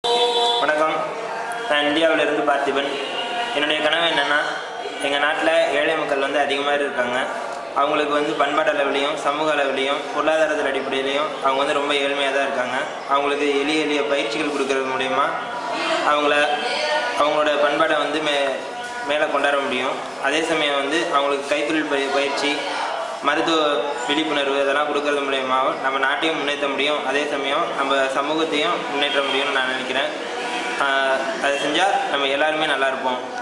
வணக்கம் நான் இந்தியாவிலிருந்து பார்த்திபன் என்னுடைய கனவு என்னென்னா எங்கள் நாட்டில் ஏழை மக்கள் வந்து அதிகமாக இருக்காங்க அவங்களுக்கு வந்து பண்பாட்டு அளவுலையும் சமூக அளவுலையும் பொருளாதாரத்தில் அடிப்படையிலையும் அவங்க வந்து ரொம்ப ஏழ்மையாக தான் இருக்காங்க அவங்களுக்கு எளிய எளிய பயிற்சிகள் கொடுக்கறது மூலயமா அவங்கள அவங்களோட பண்பாட்டை வந்து மே மேலே கொண்டாட முடியும் அதே சமயம் வந்து அவங்களுக்கு கைத்தொழில் பய பயிற்சி மருத்துவ விழிப்புணர்வு இதெல்லாம் கொடுக்கறது மூலியமாகவும் நம்ம நாட்டையும் முன்னேற்ற முடியும் அதே சமயம் நம்ம சமூகத்தையும் முன்னேற்ற முடியும்னு நான் நினைக்கிறேன் ஆஹ் அதை செஞ்சால் நம்ம எல்லாருமே நல்லா இருப்போம்